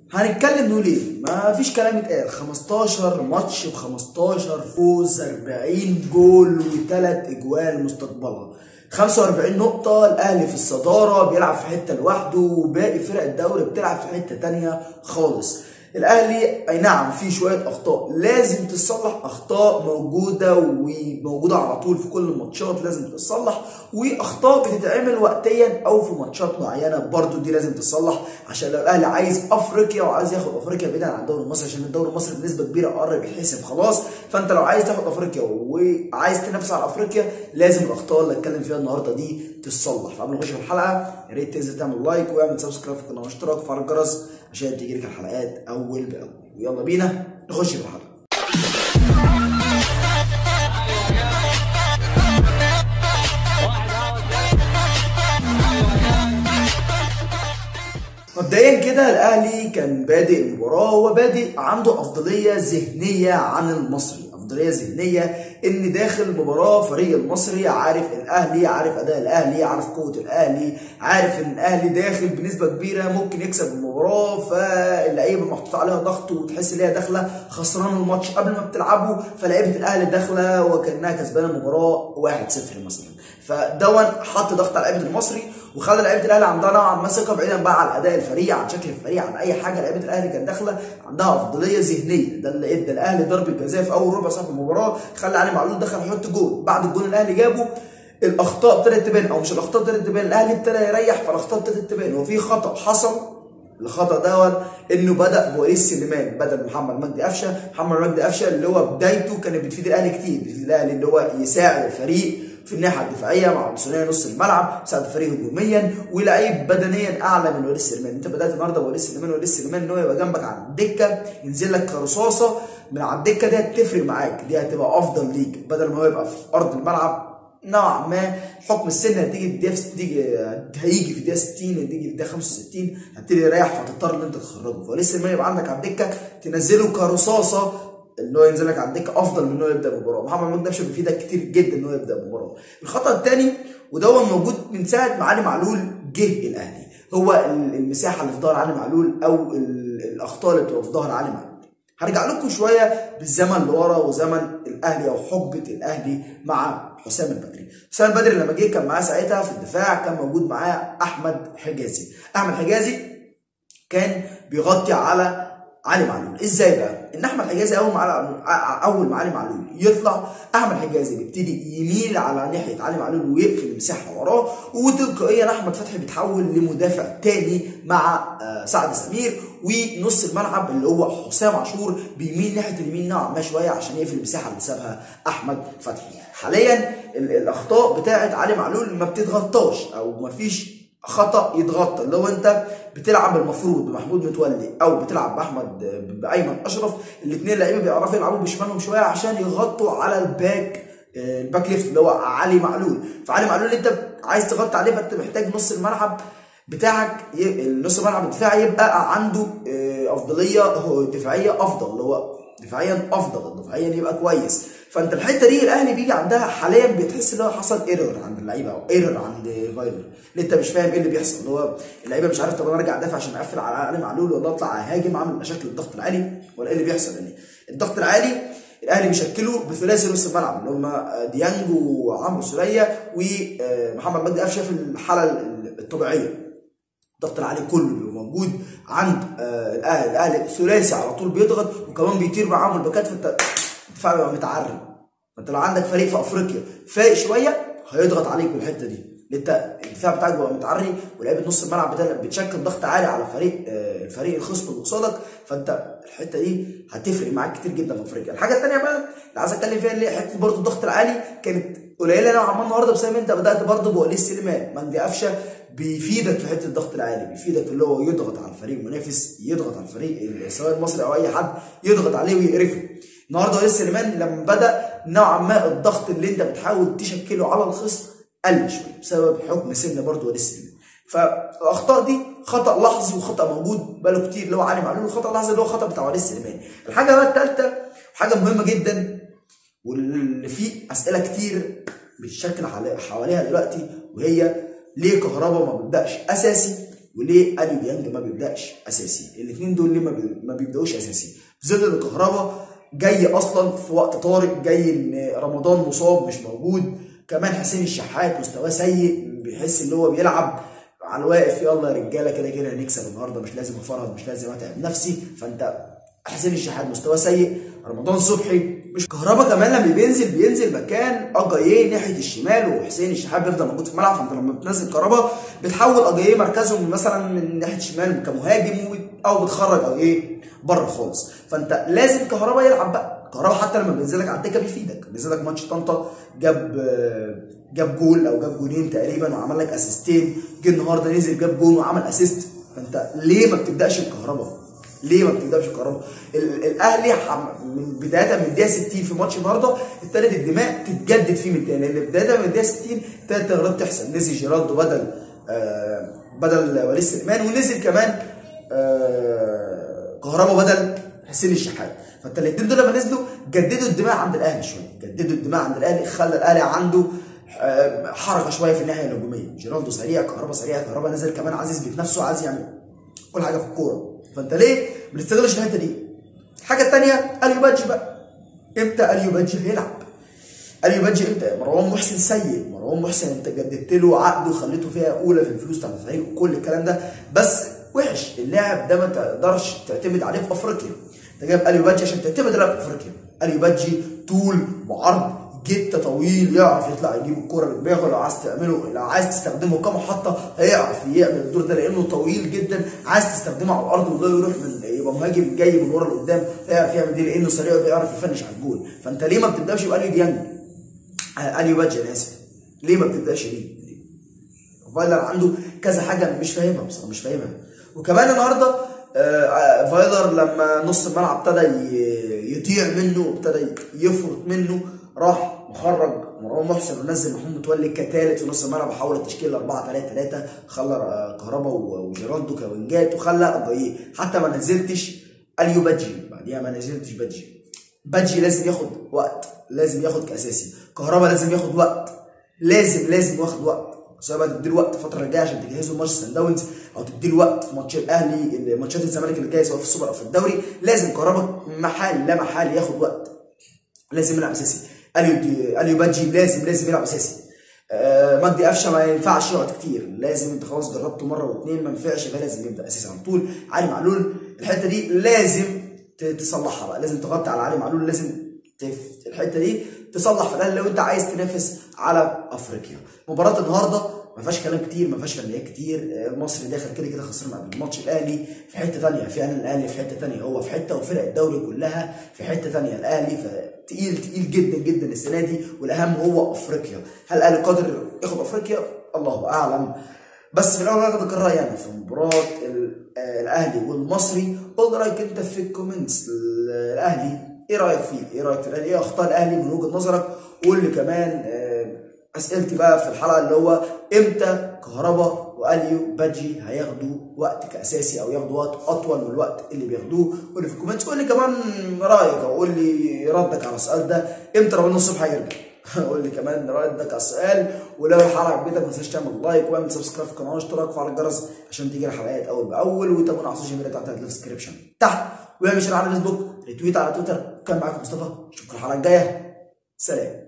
هنتكلم نقول ايه؟ ما فيش كلام يتقال 15 ماتش ب 15 فوز 40 جول وثلاث اجوال مستقبلها 45 نقطة الأهلي في الصدارة بيلعب في حتة لوحده وباقي فرق الدوري بتلعب في حتة تانية خالص الاهلي اي نعم في شويه اخطاء لازم تصلح اخطاء موجوده وموجوده على طول في كل الماتشات لازم تتصلح واخطاء بتتعمل وقتيا او في ماتشات معينه برضو دي لازم تتصلح عشان لو الاهلي عايز افريقيا وعايز ياخد افريقيا بعيدا عن الدوري المصري عشان الدوري المصري بنسبه كبيره قرب يتحسب خلاص فانت لو عايز تاخد افريقيا وعايز تنافس على افريقيا لازم الاخطاء اللي اتكلم فيها النهارده دي تصلح فقبل ما نخش في الحلقه يا ريت تنزل تعمل لايك واعمل سبسكرايب في القناه واشتراك وفعل الجرس عشان تجيلك الحلقات اول باول ويلا بينا نخش في الحلقه مبدئيا كده الاهلي كان بادئ المباراه هو بادئ عنده افضليه ذهنيه عن المصري افضليه ذهنيه ان داخل المباراه فريق المصري عارف الاهلي عارف اداء الاهلي عارف قوه الاهلي عارف ان الاهلي داخل بنسبه كبيره ممكن يكسب المباراه فاللعيبه محطوط عليها ضغط وتحس ان هي داخله خسران الماتش قبل ما بتلعبه فلعيبه الاهلي داخله وكانها كسبانه المباراه 1-0 مثلا فدون حط ضغط على لعيبه المصري وخلى لعيبه الاهلي عندها نوعا ما ثقه بعيدا بقى عن اداء الفريق عن شكل الفريق عن اي حاجه لعيبه الاهلي كانت داخله عندها افضليه ذهنيه ده اللي ادى الاهلي ضربه جزاء في اول ربع ساعه في المباراه خلى علي معلول دخل يحط جول بعد الجول الاهلي جابه الاخطاء ابتدت تبان او مش الاخطاء ابتدت تبان الاهلي ابتدى يريح فالاخطاء ابتدت تبان وفي خطا حصل الخطا دون انه بدا بوليس سليمان بدل محمد مجدي قفشه محمد مجدي قفشه اللي هو بدايته كانت بتفيد الاهلي كتير بتفيد الاهلي اللي هو يساعد الفريق في الناحيه الدفاعيه مع عنصريه نص الملعب يساعد الفريق هجوميا ولعيب بدنيا اعلى من وليد سليمان انت بدات النهارده بوليد سليمان وليد سليمان ان هو يبقى جنبك على الدكه ينزل لك كرصاصه من على الدكه دي هتفرق معاك دي هتبقى افضل ليك بدل ما هو يبقى في ارض الملعب نوعا ما حكم السن هتيجي الدقيقه تيجي هيجي في الدقيقه 60 هتيجي في الدقيقه 65 هتبتدي يريح فتضطر ان انت تخرجه فوليد سليمان يبقى عندك على الدكه تنزله كرصاصه ان هو ينزل لك على الدكه افضل من ان هو يبدا المباراه محمد مجدي قفشه بيفيدك كتير جدا ان هو يبدا المباراه الخطا الثاني وده هو موجود من ساعه ما علي معلول جه الاهلي هو المساحه اللي في ظهر علي معلول او الاخطاء اللي بتبقى في ظهر علي معلول هرجع لكم شويه بالزمن لورا وزمن الاهلي او حقبه الاهلي مع حسام البدري حسام البدري لما جه كان معاه ساعتها في الدفاع كان موجود معاه احمد حجازي احمد حجازي كان بيغطي على علي معلول ازاي بقى ان احمد حجازي اول ما اول ما علي معلول يطلع احمد حجازي بيبتدي يميل على ناحيه علي معلول ويقفل المساحه وراه وتلقائيا احمد فتحي بيتحول لمدافع تاني مع سعد سمير ونص الملعب اللي هو حسام عاشور بيميل ناحيه اليمين نوعا ما شويه عشان يقفل المساحه اللي سابها احمد فتحي حاليا الاخطاء بتاعه علي معلول ما بتتغطاش او ما فيش خطا يتغطى اللي هو انت بتلعب المفروض بمحمود متولي او بتلعب باحمد بايمن اشرف الاثنين لعيبه بيعرفوا يلعبوا بشمالهم شويه عشان يغطوا على الباك الباك ليفت اللي هو علي معلول فعلي معلول انت عايز تغطي عليه فانت محتاج نص الملعب بتاعك نص الملعب الدفاعي يبقى عنده افضليه دفاعيه افضل اللي هو دفاعيا افضل دفاعيا يبقى كويس فانت الحته دي الاهلي بيجي عندها حاليا بتحس ان هو حصل ايرور عند اللعيبه او ايرور عند فايلر اللي انت مش فاهم ايه اللي بيحصل اللي هو اللعيبه مش عارف طب انا ارجع ادافع عشان اقفل على علي معلول ولا اطلع اهاجم اعمل مشاكل الضغط العالي ولا ايه اللي بيحصل يعني الضغط العالي الاهلي بيشكله بثلاثي نص الملعب اللي هم ديانج وعمرو سوليه ومحمد مجدي قفشه في الحاله الطبيعيه الضغط العالي كله بيبقى موجود عند الاهلي الاهلي ثلاثي على طول بيضغط وكمان بيطير معاهم الباكات فانت الدفاع بيبقى متعري فانت لو عندك فريق في افريقيا فايق شويه هيضغط عليك بالحته دي انت الدفاع بتاعك بيبقى متعري ولعيبه نص الملعب بتاعك بتشكل ضغط عالي على فريق الفريق الخصم اللي قصادك فانت الحته دي هتفرق معاك كتير جدا في افريقيا الحاجه الثانيه بقى اللي عايز اتكلم فيها اللي هي حته برضه الضغط العالي كانت قليله نوعا ما النهارده بسبب انت بدات برضه بوليد سليمان مجدي قفشه بيفيدك في حته الضغط العالي بيفيدك اللي هو يضغط على الفريق المنافس يضغط على الفريق سواء المصري او اي حد يضغط عليه ويقرفه النهارده وليد سليمان لما بدا نوعا ما الضغط اللي انت بتحاول تشكله على الخصم قل شويه بسبب حكم سن برضه وليد سليمان فالاخطاء دي خطا لحظي وخطا موجود بقاله كتير اللي هو علي معلول وخطا لحظي اللي هو خطا بتاع وليد سليمان الحاجه بقى الثالثه وحاجه مهمه جدا واللي فيه اسئله كتير بتشكل حواليها دلوقتي وهي ليه كهربا ما بيبداش اساسي وليه اليو ديانج ما بيبداش اساسي الاثنين دول ليه ما, بي... ما بيبداوش اساسي في ظل ان الكهرباء جاي اصلا في وقت طارئ جاي ان رمضان مصاب مش موجود كمان حسين الشحات مستواه سيء بيحس ان هو بيلعب على الواقف يلا يا رجاله كده كده هنكسب النهارده مش لازم افرهد مش لازم اتعب نفسي فانت حسين الشحات مستواه سيء رمضان صبحي مش كهربا كمان لما بينزل بينزل مكان اجاييه ناحيه الشمال وحسين الشحات بيفضل موجود في الملعب فانت لما بتنزل كهربا بتحول اجاييه مركزه مثلا من ناحيه الشمال كمهاجم او بتخرج اجاييه بره خالص فانت لازم كهربا يلعب بقى كهربا حتى لما بينزل لك على الدكه بيفيدك بينزل لك ماتش طنطا جاب جاب جول او جاب جولين تقريبا وعمل لك اسيستين جه النهارده نزل جاب جول وعمل اسيست فانت ليه ما بتبداش بكهربا؟ ليه ما بتبداش بكهربا؟ الاهلي من بدايه من الدقيقه 60 في ماتش النهارده ابتدت الدماء تتجدد فيه من تاني لان بدايه من الدقيقه 60 ابتدت تغييرات تحصل نزل جيرالدو بدل آه بدل وليد سليمان ونزل كمان آه كهربا بدل حسين الشحات فانت الاثنين دول لما نزلوا جددوا الدماء عند الاهلي شويه جددوا الدماء عند الاهلي خلى الاهلي عنده حركه شويه في الناحيه الهجوميه جيرالدو سريع كهربا سريع كهربا نزل كمان عايز يثبت نفسه عايز يعمل كل حاجه في الكوره فانت ليه ما بتستغلش الحته دي الحاجه الثانيه اليو بادجي بقى امتى اليو بادجي هيلعب اليو بادجي امتى مروان محسن سيء مروان محسن انت جددت له عقده وخليته فيها اولى في الفلوس بتاعت الفريق وكل الكلام ده بس وحش اللاعب ده ما تقدرش تعتمد عليه في افريقيا انت جايب اليو بادجي عشان تعتمد عليه في افريقيا اليو بادجي طول وعرض جته طويل يعرف يطلع يجيب الكوره بدماغه لو عايز تعمله لو عايز تستخدمه كمحطه هيعرف يعمل الدور ده لانه طويل جدا عايز تستخدمه على الارض وده يروح من يبقى مهاجم جاي من ورا لقدام هيعرف يعمل دي لانه سريع وبيعرف يفنش على الجول فانت ليه ما بتبداش باليو ديانج اليو بادجي انا اسف ليه ما بتبداش بيه فايلر عنده كذا حاجه مش فاهمها بصراحه مش فاهمها وكمان النهارده آه فايلر لما نص الملعب ابتدى يضيع منه وابتدى يفرط منه راح مخرج مروان محسن ونزل محمود متولي كثالث في نص الملعب حول التشكيل 4 3 3 خلى كهربا وجيرالدو كوينجات وخلى اجاييه حتى ما نزلتش اليو بادجي بعديها ما نزلتش بادجي بادجي لازم ياخد وقت لازم ياخد كاساسي كهربا لازم ياخد وقت لازم لازم ياخد وقت سواء بقى تدي وقت الفتره الجايه عشان تجهزوا ماتش سان داونز او تدي وقت في ماتش الاهلي ماتشات الزمالك اللي جايه سواء في السوبر او في الدوري لازم كهربا محال لا محال ياخد وقت لازم يلعب اساسي اليو اليو بادجي لازم لازم يلعب اساسي آه مجدي قفشه ما ينفعش يقعد كتير لازم انت خلاص جربته مره واثنين ما نفعش فلازم يبدا اساسي على طول علي معلول الحته دي لازم تصلحها بقى لازم تغطي على علي معلول لازم تف... الحته دي تصلح في الاهلي لو انت عايز تنافس على افريقيا مباراه النهارده ما فيهاش كلام كتير ما فيهاش فنيات كتير المصري داخل كده كده خسرنا قبل الماتش الاهلي في حته ثانيه فعلا الاهلي في حته ثانيه هو في حته وفرق الدوري كلها في حته ثانيه الاهلي تقيل تقيل جدا جدا السنه دي والاهم هو افريقيا هل الاهلي قادر ياخد افريقيا الله اعلم بس في الاول هاخد الراي انا في مباراه الاهلي والمصري قول رايك انت في الكومنتس الاهلي ايه رايك فيه؟ ايه رايك في الاهلي؟ ايه اخطاء الاهلي من وجهه نظرك؟ قول لي كمان اسئلتي بقى في الحلقه اللي هو امتى كهربا واليو بادجي هياخدوا وقت كاساسي او ياخدوا وقت اطول من الوقت اللي بياخدوه قول لي في الكومنتس قول لي كمان رايك او قول لي ردك على السؤال ده امتى رمضان الصبح هيرجع قول لي كمان ردك على السؤال ولو الحلقه عجبتك ما تنساش تعمل لايك واعمل سبسكرايب في القناه واشتراك وفعل الجرس عشان تيجي الحلقات اول باول وتابعونا على السوشيال ميديا بتاعتنا في الديسكربشن تحت واعمل شير على فيسبوك ريتويت على تويتر كان معاكم مصطفى اشوفكم الحلقه الجايه سلام